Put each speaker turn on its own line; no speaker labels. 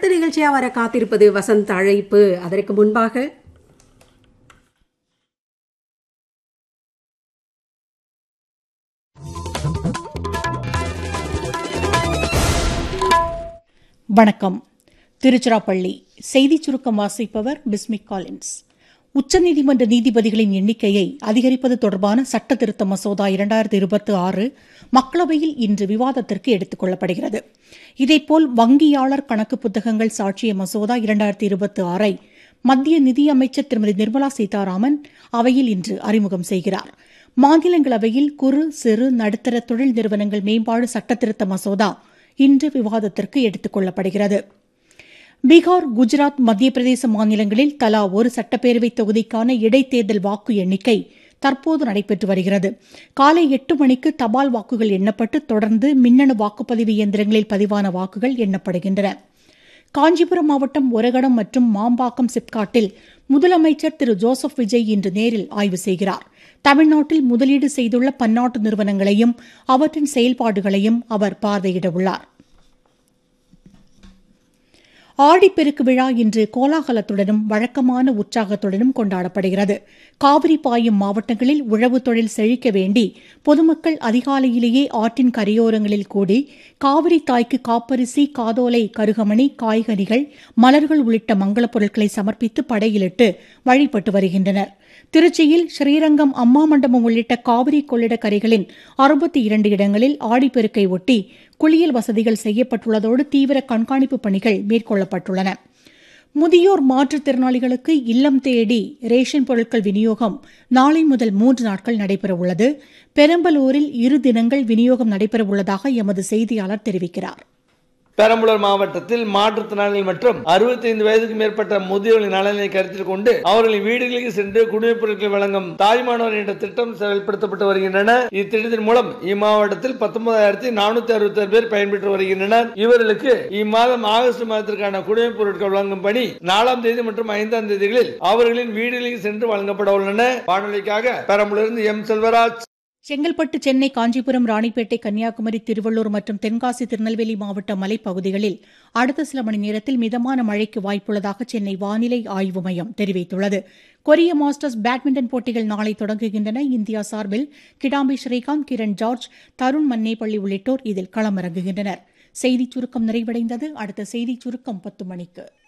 அடுத்த நிகழ்ச்சியா வர காத்திருப்பது வசந்த் அழைப்பு அதற்கு முன்பாக
வணக்கம் திருச்சிராப்பள்ளி செய்திச் சுருக்கம் வாசிப்பவர் பிஸ்மிக் காலின்ஸ் உச்சநீதிமன்ற நீதிபதிகளின் எண்ணிக்கையை அதிகரிப்பது தொடர்பான சட்ட திருத்த மசோதா இரண்டாயிரத்தி இருபத்தி ஆறு மக்களவையில் இன்று விவாதத்திற்கு எடுத்துக் கொள்ளப்படுகிறது இதேபோல் வங்கியாளர் கணக்கு புத்தகங்கள் சாட்சிய மசோதா இரண்டாயிரத்தி இருபத்தி ஆறை மத்திய நிதியமைச்சர் திருமதி நிர்மலா சீதாராமன் அவையில் இன்று அறிமுகம் செய்கிறார் மாநிலங்களவையில் குறு சிறு நடுத்தர தொழில் நிறுவனங்கள் மேம்பாடு சட்டத்திருத்த மசோதா இன்று விவாதத்திற்கு எடுத்துக் கொள்ளப்படுகிறது பீகார் குஜராத் மத்திய பிரதேச மாநிலங்களில் தலா ஒரு சட்டப்பேரவை தொகுதிக்கான இடைத்தேர்தல் வாக்கு எண்ணிக்கை தற்போது நடைபெற்று வருகிறது காலை எட்டு மணிக்கு தபால் வாக்குகள் எண்ணப்பட்டு தொடர்ந்து மின்னணு வாக்குப்பதிவு இயந்திரங்களில் பதிவான வாக்குகள் எண்ணப்படுகின்றன காஞ்சிபுரம் மாவட்டம் ஒரகடம் மற்றும் மாம்பாக்கம் சிப்காட்டில் முதலமைச்சர் திரு ஜோசப் விஜய் இன்று நேரில் ஆய்வு செய்கிறார் தமிழ்நாட்டில் முதலீடு செய்துள்ள பன்னாட்டு நிறுவனங்களையும் அவற்றின் செயல்பாடுகளையும் அவர் பார்வையிட உள்ளார் ஆடிப்பெருக்கு விழா இன்று கோலாகலத்துடனும் வழக்கமான உற்சாகத்துடனும் கொண்டாடப்படுகிறது காவிரி பாயும் மாவட்டங்களில் உழவு தொழில் செழிக்க வேண்டி பொதுமக்கள் அதிகாலையிலேயே ஆற்றின் கரையோரங்களில் கூடி காவிரி தாய்க்கு காப்பரிசி காதோலை கருகமணி காய்கனிகள் மலர்கள் உள்ளிட்ட மங்களப் பொருட்களை சமர்ப்பித்து படையிலிட்டு வழிபட்டு வருகின்றனர் திருச்சியில் ஸ்ரீரங்கம் அம்மா மண்டபம் உள்ளிட்ட காவிரி கொள்ளிட கரைகளின் அறுபத்தி இரண்டு இடங்களில் ஆடிப்பெருக்கை ஒட்டி குளியல் வசதிகள் செய்யப்பட்டுள்ளதோடு தீவிர கண்காணிப்பு பணிகள் மேற்கொள்ளப்பட்டுள்ளன முதியோர் மாற்றுத்திறனாளிகளுக்கு இல்லம் தேடி ரேஷன் பொருட்கள் விநியோகம் நாளை முதல் மூன்று நாட்கள் நடைபெறவுள்ளது பெரம்பலூரில் இரு தினங்கள் விநியோகம் நடைபெறவுள்ளதாக எமது செய்தியாளர் தெரிவிக்கிறார்
பெரம்பலூர் மாவட்டத்தில் மாற்றுத்திறனாளிகள் மற்றும் 65 வயதுக்கு மேற்பட்ட முதியோர்களின் நலனை கருத்தில் கொண்டு அவர்களின் வீடுகளுக்கு சென்று குடிமைப் பொருட்கள் வழங்கும் தாய்மானவர் என்ற திட்டம் செயல்படுத்தப்பட்டு வருகின்றன இத்திட்டத்தின் மூலம் இம்மாவட்டத்தில் பத்தொன்பதாயிரத்தி நானூத்தி அறுபத்தி பேர் பயன்பெற்று வருகின்றனர் இவர்களுக்கு இம்மாதம் ஆகஸ்ட் மாதத்திற்கான குடிமைப் பொருட்கள் வழங்கும் பணி நாலாம் தேதி மற்றும் ஐந்தாம் தேதிகளில் அவர்களின் வீடுகளுக்கு சென்று வழங்கப்பட உள்ளன வானொலிக்காக பெரம்பலூரிலிருந்து எம் செல்வராஜ்
செங்கல்பட்டு சென்னை காஞ்சிபுரம் ராணிப்பேட்டை கன்னியாகுமரி திருவள்ளூர் மற்றும் தென்காசி திருநெல்வேலி மாவட்ட மலைப்பகுதிகளில் அடுத்த சில மணி நேரத்தில் மிதமான மழைக்கு வாய்ப்புள்ளதாக சென்னை வானிலை ஆய்வு மையம் தெரிவித்துள்ளது கொரிய மாஸ்டர்ஸ் பேட்மிண்டன் போட்டிகள் நாளை தொடங்குகின்றன இந்தியா சார்பில் கிடாம்பி ஸ்ரீகாந்த் கிரண் ஜார்ஜ் தருண் மன்னேப்பள்ளி உள்ளிட்டோர் இதில் களமிறங்குகின்றனர் செய்திச் சுருக்கம் நிறைவடைந்தது அடுத்த செய்திச் சுருக்கம் பத்து மணிக்கு